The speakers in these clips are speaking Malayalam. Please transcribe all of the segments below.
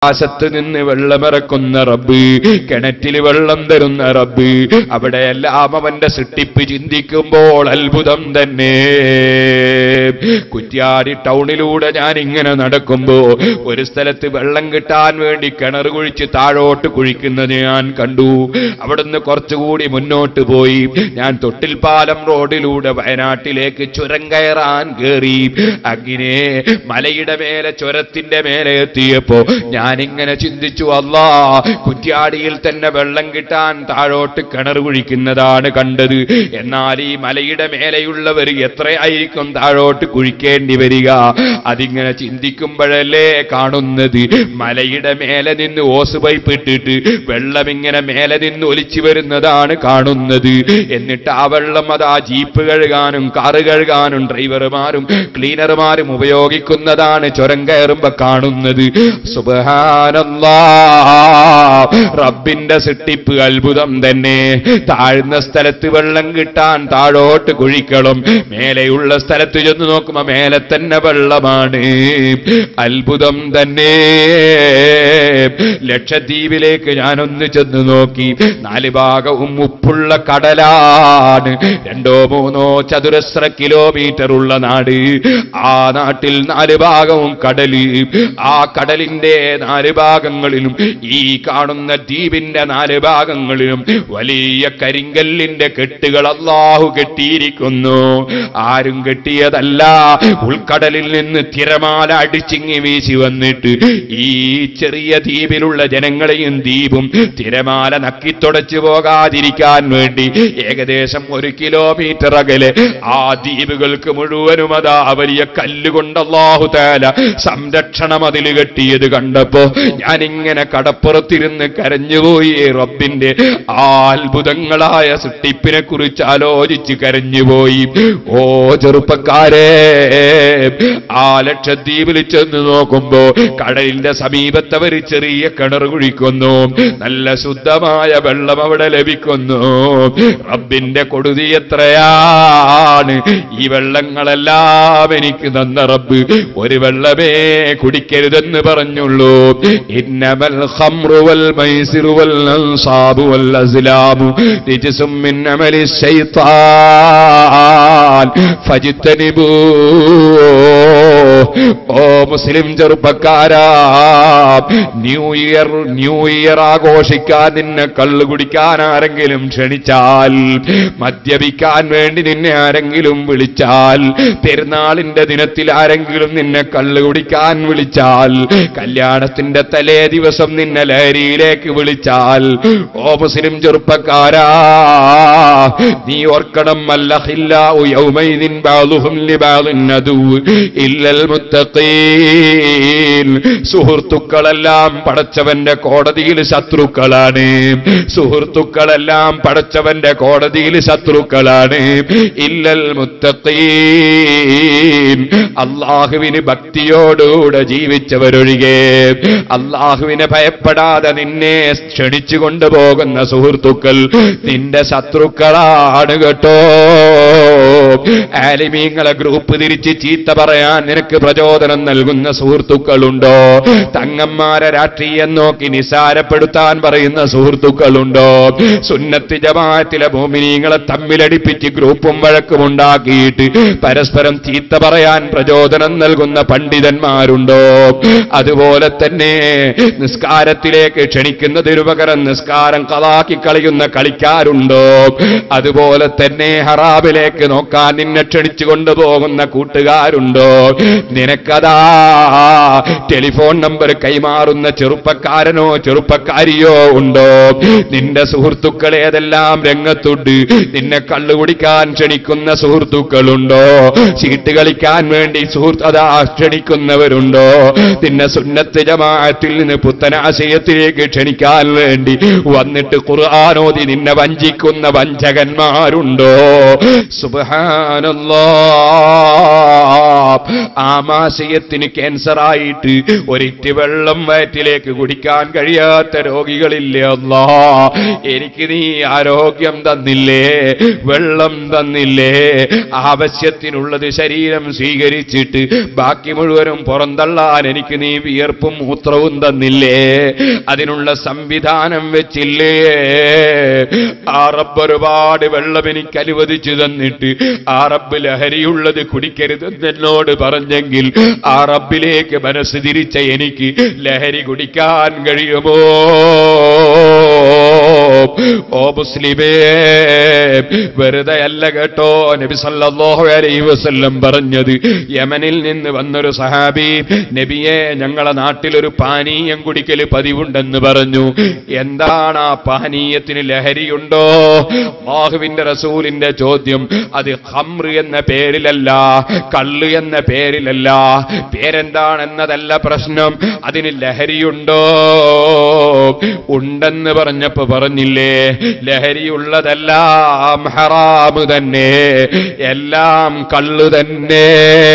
ആകാശത്ത് നിന്ന് വെള്ളമിറക്കുന്ന റബ്ബ് കിണറ്റിൽ വെള്ളം തരുന്ന റബ്ബ് അവിടെയെല്ലാം അവന്റെ സൃഷ്ടിപ്പ് ചിന്തിക്കുമ്പോൾ അത്ഭുതം തന്നെ കുറ്റ്യാടി ടൗണിലൂടെ ഞാൻ ഇങ്ങനെ നടക്കുമ്പോ ഒരു സ്ഥലത്ത് വെള്ളം കിട്ടാൻ വേണ്ടി കിണർ കുഴിച്ച് താഴോട്ട് കുഴിക്കുന്നത് ഞാൻ കണ്ടു അവിടുന്ന് കുറച്ചുകൂടി മുന്നോട്ട് പോയി ഞാൻ തൊട്ടിൽപ്പാലം റോഡിലൂടെ വയനാട്ടിലേക്ക് ചുരം കയറാൻ കയറി അങ്ങനെ മലയുടെ മേലെ ചുരത്തിന്റെ മേലെ എത്തിയപ്പോ ഞാനിങ്ങനെ ചിന്തിച്ചു അല്ലാ കുറ്റ്യാടിയിൽ തന്നെ വെള്ളം കിട്ടാൻ താഴോട്ട് കിണർ കുഴിക്കുന്നതാണ് കണ്ടത് എന്നാൽ ഈ മലയുടെ മേലെയുള്ളവർ എത്രയായിരിക്കും താഴോട്ട് കുഴിക്കേണ്ടി വരിക അതിങ്ങനെ ചിന്തിക്കുമ്പോഴല്ലേ കാണുന്നത് മലയുടെ മേലെ നിന്ന് ഓസ് പൈപ്പ് ഇട്ടിട്ട് വെള്ളം ഇങ്ങനെ മേലെ നിന്ന് ഒലിച്ചു വരുന്നതാണ് കാണുന്നത് എന്നിട്ട് ആ വെള്ളം അത് ആ ജീപ്പ് കഴുകാനും കാറ് കഴുകാനും ഡ്രൈവർമാരും ക്ലീനർമാരും ഉപയോഗിക്കുന്നതാണ് ചുരം കയറുമ്പോ കാണുന്നത് സുബഹാനല്ലാ റബ്ബിന്റെ സൃഷ്ടിപ്പ് അത്ഭുതം തന്നെ താഴ്ന്ന സ്ഥലത്ത് വെള്ളം കിട്ടാൻ താഴോട്ട് കുഴിക്കണം മേലെയുള്ള സ്ഥലത്ത് ചെന്ന് നോക്കുമ്പോ മേലെ തന്നെ വെള്ളമാണ് അത്ഭുതം തന്നെ ലക്ഷദ്വീപിലേക്ക് ഞാനൊന്ന് ചെന്ന് നോക്കി നാല് ഭാഗവും ഉപ്പുള്ള കടലാണ് രണ്ടോ മൂന്നോ ചതുരശ്ര കിലോമീറ്റർ ഉള്ള നാട് ആ നാട്ടിൽ നാല് ഭാഗവും കടല് ആ കടലിന്റെ നാല് ഭാഗങ്ങളിലും ഈ കാണുന്ന ദ്വീപിന്റെ നാല് ഭാഗങ്ങളിലും വലിയ കരിങ്കല്ലിന്റെ കെട്ടുകൾ അള്ളാഹു കെട്ടിയിരിക്കുന്നു ആരും കെട്ടിയതല്ല ഉൾക്കടലിൽ നിന്ന് തിരമാല അടിച്ചിങ്ങി വീശി വന്നിട്ട് ഈ ചെറിയ ദ്വീപിലുള്ള ജനങ്ങളെയും ദ്വീപും തിരമാല നക്കിത്തുടച്ചു പോകാതിരിക്കാൻ വേണ്ടി ഏകദേശം ഒരു കിലോമീറ്റർ അകലെ ആ ദ്വീപുകൾക്ക് മുഴുവനും അതാ വലിയ കല്ലുകൊണ്ട് അള്ളാഹു താല സംരക്ഷണം അതിൽ കെട്ടിയത് കണ്ടപ്പോ ഞാനിങ്ങനെ കടപ്പുറത്തിരുന്ന് കരഞ്ഞുപോയി റബ്ബിന്റെ ആ അത്ഭുതങ്ങളായ സൃഷ്ടിപ്പിനെ കുറിച്ച് ആലോചിച്ച് കരഞ്ഞുപോയി ഓ ചെറുപ്പക്കാരെ ആ ലക്ഷദ്വീപിൽ ചെന്ന് നോക്കുമ്പോ കടലിന്റെ സമീപത്തവർ ചെറിയ കിണർ കുഴിക്കുന്നു നല്ല ശുദ്ധമായ വെള്ളം അവിടെ ലഭിക്കുന്നു റബ്ബിന്റെ കൊടുതി എത്രയാണ് ഈ വെള്ളങ്ങളെല്ലാം എനിക്ക് തന്ന റബ്ബ് ഒരു വെള്ളമേ കുടിക്കരുതെന്ന് പറഞ്ഞുള്ളൂ ഇന്നമൽ ഖംറു വൽ മൈസിറു വൽ അൻസാബു വൽ അസ്ലാമു റിജ്സും മിൻ അമലി ശൈത്താൻ ഫജ്തനിബൂ ഓ മുസ്ലിം ചെറുപ്പക്കാരാ ന്യൂ ഇയർ ന്യൂ ഇയർ ആഘോഷിക്കാൻ നിന്നെ കള്ളു കുടിക്കാൻ ആരെങ്കിലും ക്ഷണിച്ചാൽ മദ്യപിക്കാൻ വേണ്ടി നിന്നെ ആരെങ്കിലും വിളിച്ചാൽ പെരുന്നാളിന്റെ ദിനത്തിൽ ആരെങ്കിലും നിന്നെ കള്ളു കുടിക്കാൻ വിളിച്ചാൽ കല്യാണത്തിന്റെ തലേ ദിവസം നിന്നെ ലഹരിയിലേക്ക് വിളിച്ചാൽ ഓ മുസ്ലിം ചെറുപ്പക്കാരാ നീ ഓർക്കണം അല്ലഹില്ലാഉ യൗമൈദിൻ ബാളുഹും ലിബാളിൻ അദുവ് ഇല്ലൽ മുത്തഖീൻ സുഹൃത്തുക്കളെല്ലാം പടച്ചവന്റെ കോടതിയിൽ ശത്രുക്കളാണ് സുഹൃത്തുക്കളെല്ലാം പടച്ചവന്റെ കോടതിയിൽ ശത്രുക്കളാണ് ഇല്ലൽ മുത്തഖീൻ അള്ളാഹുവിന് ഭക്തിയോടുകൂടെ ജീവിച്ചവരൊഴികെ അള്ളാഹുവിനെ ഭയപ്പെടാതെ നിന്നെ ക്ഷണിച്ചു കൊണ്ടുപോകുന്ന സുഹൃത്തുക്കൾ നിന്റെ ശത്രുക്കളാണ് കേട്ടോ ആലിമീങ്ങളെ ഗ്രൂപ്പ് തിരിച്ച് ചീത്ത പറയാൻ നിനക്ക് പ്രചോദനം നൽകുന്ന സുഹൃത്തുക്കളുണ്ടോ തങ്ങന്മാരെ രാഷ്ട്രീയം നോക്കി നിസാരപ്പെടുത്താൻ പറയുന്ന സുഹൃത്തുക്കളുണ്ടോ സുന്നത്ത് ജമാഅത്തിലെ ഭൂമിനീങ്ങളെ തമ്മിലടിപ്പിച്ച് ഗ്രൂപ്പും വഴക്കും ഉണ്ടാക്കിയിട്ട് പരസ്പരം ചീത്ത പറയാൻ പ്രചോദനം നൽകുന്ന പണ്ഡിതന്മാരുണ്ടോ അതുപോലെ തന്നെ നിസ്കാരത്തിലേക്ക് ക്ഷണിക്കുന്നതിനു പകരം നിസ്കാരം കളാക്കി കളയുന്ന കളിക്കാരുണ്ടോ അതുപോലെ തന്നെ ഹറാബിലേക്ക് നോക്കാൻ നിന്നെ ക്ഷണിച്ചു കൊണ്ടുപോകുന്ന കൂട്ടുകാരുണ്ടോ നിനക്കതാ ടെലിഫോൺ നമ്പർ കൈമാറുന്ന ചെറുപ്പക്കാരനോ ചെറുപ്പക്കാരിയോ ഉണ്ടോ നിന്റെ സുഹൃത്തുക്കൾ ഏതെല്ലാം രംഗത്തുണ്ട് നിന്നെ കള്ളുകുടിക്കാൻ ക്ഷണിക്കുന്ന സുഹൃത്തുക്കളുണ്ടോ ചീട്ട് കളിക്കാൻ വേണ്ടി സുഹൃത്ത് അതാ ക്ഷണിക്കുന്നവരുണ്ടോ നിന്നെ സുന്നത്ത് ജമാഅത്തിൽ നിന്ന് പുത്തനാശയത്തിലേക്ക് ക്ഷണിക്കാൻ വേണ്ടി വന്നിട്ട് ഖുർആാനോദി നിന്നെ വഞ്ചിക്കുന്ന വഞ്ചകന്മാരുണ്ടോ സുബ്ഹാനല്ലാ ആമാശയത്തിന് ക്യാൻസർ ആയിട്ട് ഒരിറ്റ് വെള്ളം വയറ്റിലേക്ക് കുടിക്കാൻ കഴിയാത്ത രോഗികളില്ലേ അല്ലാ എനിക്ക് നീ ആരോഗ്യം തന്നില്ലേ വെള്ളം തന്നില്ലേ ആവശ്യത്തിനുള്ളത് ശരീരം സ്വീകരിച്ചിട്ട് ബാക്കി മുഴുവനും പുറന്തള്ളാൻ എനിക്ക് നീ വിയർപ്പും മൂത്രവും തന്നില്ലേ അതിനുള്ള സംവിധാനം വെച്ചില്ലേ ആ റബ്ബ് ഒരുപാട് വെള്ളം എനിക്ക് അനുവദിച്ചു തന്നിട്ട് ആ റബ്ബ് ലഹരിയുള്ളത് കുടിക്കരുതെന്ന് എന്നോട് പറഞ്ഞെങ്കിൽ ആ റബ്ബിലേക്ക് മനസ്സ് തിരിച്ച എനിക്ക് ലഹരി കുടിക്കാൻ കഴിയുമോ ഓ മുസ്ലിമേ വെറുതെ അല്ല കേട്ടോ നബി സല്ലല്ലാഹു അലൈഹി വസല്ലം പറഞ്ഞത് യമനിൽ നിന്ന് വന്നൊരു സഹാബി നബിയെ ഞങ്ങളെ നാട്ടിലൊരു പാനീയം കുടിക്കല് പതിവുണ്ടെന്ന് പറഞ്ഞു എന്താണ് ആ പാനീയത്തിന് ലഹരിയുണ്ടോ ബാഹുവിന്റെ റസൂലിന്റെ ചോദ്യം അത് ഹംറ് എന്ന പേരിലല്ല കള്ള് എന്ന പേരിലല്ല പേരെന്താണെന്നതല്ല പ്രശ്നം അതിന് ലഹരിയുണ്ടോ ഉണ്ടെന്ന് പറഞ്ഞപ്പോ പറഞ്ഞില്ലേ ലഹരിയുള്ളതെല്ലാം ഹറാമ് തന്നെ എല്ലാം കള്ളു തന്നെ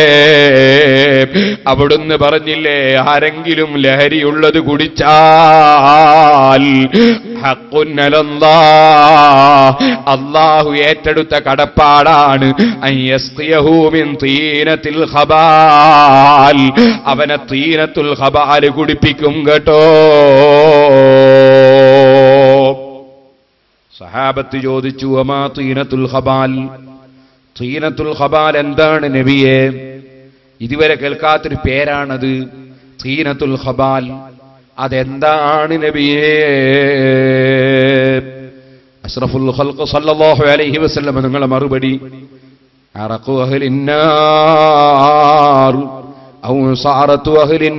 അവിടുന്ന് പറഞ്ഞില്ലേ ആരെങ്കിലും ലഹരിയുള്ളത് കുടിച്ചാൽ ഹക്കുന്നലല്ലാ അള്ളാഹു ഏറ്റെടുത്ത കടപ്പാടാണ് അൻ യസ്ഖിയഹു മിൻ തീനത്തിൽ ഖബാൽ അവനെ തീനത്തുൽ ഖബാൽ കുടിപ്പിക്കും കേട്ടോ സഹാബത്ത് ചോദിച്ചു അമാ തീനത്തുൽ ഖബാൽ തീനത്തുൽ ഖബാൽ എന്താണ് നബിയെ ഇതുവരെ കേൾക്കാത്തൊരു പേരാണത് തീനത്തുൽ ഖബാൽ അതെന്താണ് നബിയേ അഷ്റഫുൽ ഖൽഖ് സല്ലല്ലാഹു അലൈഹി വസല്ലം നിങ്ങളെ മറുപടി അറഖു അഹ്ലിന്നാർ ഔ സാറത്തു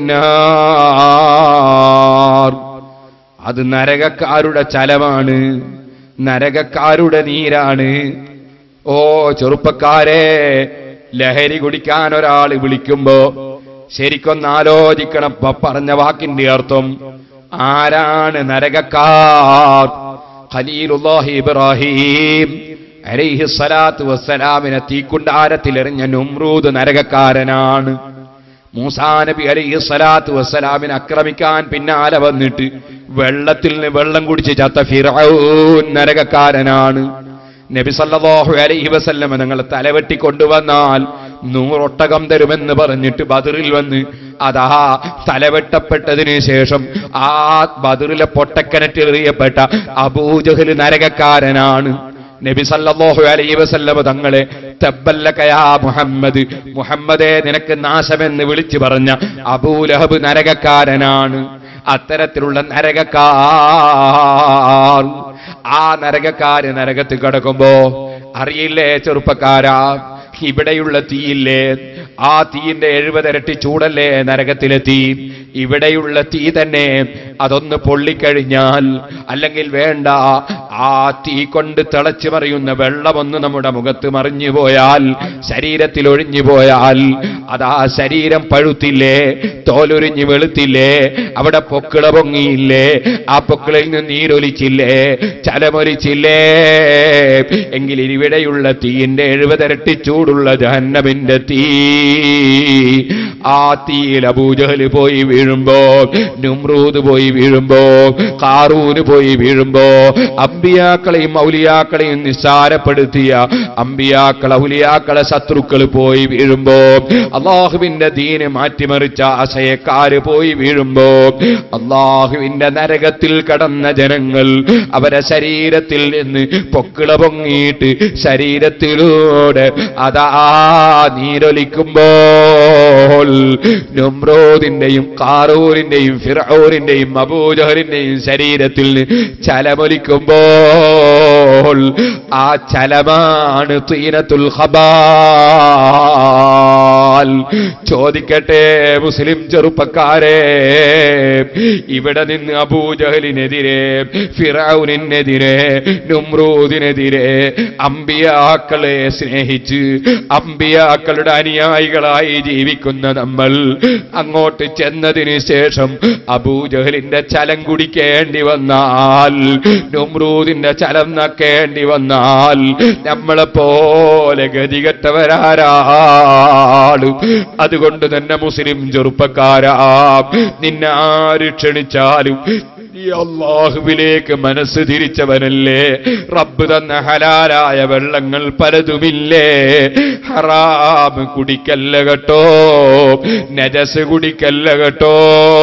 അഹ്ലിന്നാർ അത് നരകക്കാരുടെ ചലമാണ് നരകക്കാരുടെ നീരാണ് ഓ ചെറുപ്പക്കാരെ ലഹരി കുടിക്കാൻ ഒരാൾ വിളിക്കുമ്പോ ശരിക്കൊന്ന് ആലോചിക്കണം പ- പറഞ്ഞ വാക്കിന്റെ അർത്ഥം ആരാണ് നരകക്കാർ ഖലീലുല്ലാഹി ഇബ്രാഹിം അലൈഹി സ്വലാത്തു വസ്സലാമിനെ തീക്കുണ്ടാരത്തിലെറിഞ്ഞ നുമ്രൂദ് നരകക്കാരനാണ് മൂസാ നബി അലൈഹി സ്വലാത്തു വസ്സലാമിനെ ആക്രമിക്കാൻ പിന്നാലെ വന്നിട്ട് വെള്ളത്തിൽ നിന്ന് വെള്ളം കുടിച്ച് ചത്ത ഫിറൌൻ നരകക്കാരനാണ് നബി സല്ലല്ലാഹു അലൈഹി വസല്ലം നിങ്ങൾ തലവെട്ടി കൊണ്ടുവന്നാൽ നൂറൊട്ടകം തരുമെന്ന് പറഞ്ഞിട്ട് ബദറിൽ വന്ന് അതാ തലവെട്ടപ്പെട്ടതിന് ശേഷം ആ ബദറിലെ പൊട്ടക്കിണറ്റിലെറിയപ്പെട്ട അബൂജഹൽ നരകക്കാരനാണ് നബി സല്ലല്ലാഹു അലൈഹി വസല്ലം തങ്ങളെ തബ്ബല്ലകയാ മുഹമ്മദ് മുഹമ്മദേ നിനക്ക് നാശമെന്ന് വിളിച്ചു പറഞ്ഞ അബൂലഹബ് നരകക്കാരനാണ് അത്തരത്തിലുള്ള നരകക്കാർ ആ നരകക്കാര് നരകത്ത് കിടക്കുമ്പോ അറിയില്ലേ ചെറുപ്പക്കാരാ ഇവിടെയുള്ള തീയില്ലേ ആ തീയിന്റെ എഴുപതിരട്ടി ചൂടല്ലേ നരകത്തിലെത്തി ഇവിടെയുള്ള തീ തന്നെ അതൊന്ന് പൊള്ളിക്കഴിഞ്ഞാൽ അല്ലെങ്കിൽ വേണ്ട ആ തീ കൊണ്ട് തിളച്ചു മറിയുന്ന വെള്ളമൊന്ന് നമ്മുടെ മുഖത്ത് മറിഞ്ഞു പോയാൽ ശരീരത്തിൽ ഒഴിഞ്ഞു പോയാൽ അതാ ശരീരം പഴുത്തില്ലേ തോലൊരിഞ്ഞ് വെളുത്തില്ലേ അവിടെ പൊക്കിള പൊങ്ങിയില്ലേ ആ പൊക്കിളിൽ നിന്ന് നീരൊലിച്ചില്ലേ ചലമൊലിച്ചില്ലേ എങ്കിൽ ഇവിടെയുള്ള തീയിന്റെ എഴുപതിരട്ടി ചൂടുള്ള ജഹന്നമിന്റെ തീ ആ തീയിൽ അബൂജഹൽ പോയി വീഴുമ്പോ നുമ്രൂദ് പോയി വീഴുമ്പോ കാറൂന് പോയി വീഴുമ്പോ അമ്പിയാക്കളെയും ഔലിയാക്കളെയും നിസ്സാരപ്പെടുത്തിയ അമ്പിയാക്കൾ ഔലിയാക്കളെ ശത്രുക്കൾ പോയി വീഴുമ്പോ അള്ളാഹുവിന്റെ ദീന് മാറ്റിമറിച്ച ആശയക്കാര് പോയി വീഴുമ്പോ അള്ളാഹുവിന്റെ നരകത്തിൽ കടന്ന ജനങ്ങൾ അവരെ ശരീരത്തിൽ നിന്ന് പൊക്കിള പൊങ്ങിയിട്ട് ശരീരത്തിലൂടെ അതാ നീരൊലിക്കുമ്പോൾ നുമ്രോദിന്റെയും കാറൂരിന്റെയും ഫിറൌരിന്റെയും അബൂജഹറിന്റെയും ശരീരത്തിൽ നിന്ന് ചലമൊലിക്കുമ്പോൾ ആ ചലമാണ് തീനത്തുൽ ഖബാൽ ചോദിക്കട്ടെ മുസ്ലിം ചെറുപ്പക്കാരെ ഇവിടെ നിന്ന് അബൂജഹലിനെതിരെ ഫിറൌനിനെതിരെ നുമ്രൂദിനെതിരെ അമ്പിയാക്കളെ സ്നേഹിച്ച് അമ്പിയാക്കളുടെ അനുയായികളായി ജീവിക്കുന്ന നമ്മൾ അങ്ങോട്ട് ചെന്നതിന് ശേഷം അബൂജഹലിന്റെ ചലം കുടിക്കേണ്ടി വന്നാൽ നുമ്രൂദിന്റെ ചലം നക്കേണ്ടി വന്നാൽ നമ്മളെ പോലെ ഗതികെട്ടവരാരാണ് അതുകൊണ്ട് തന്നെ മുസ്ലിം ചെറുപ്പക്കാരാ നിന്നെ ആര് ക്ഷണിച്ചാലും നീ അള്ളാഹുവിലേക്ക് മനസ്സ് തിരിച്ചവനല്ലേ റബ്ബ് തന്ന ഹലാലായ വെള്ളങ്ങൾ പലതുമില്ലേ ഹറാം കുടിക്കല്ല കേട്ടോ നജസ് കുടിക്കല്ല കേട്ടോ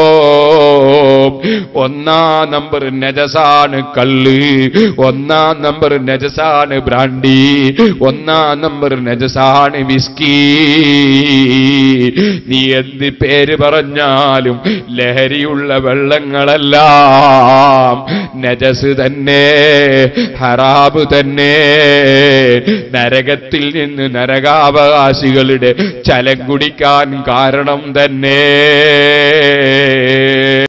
ഒന്നാം നമ്പർ നജസാണ് കള്ള് ഒന്നാം നമ്പർ നജസാണ് ബ്രാൻഡി ഒന്നാം നമ്പർ നജസാണ് വിസ്കി നീ എന്ത് പേര് പറഞ്ഞാലും ലഹരിയുള്ള വെള്ളങ്ങളെല്ലാം നജസ് തന്നെ ഹറാബ് തന്നെ നരകത്തിൽ നിന്ന് നരകാവകാശികളുടെ ചലം കുടിക്കാൻ കാരണം തന്നെ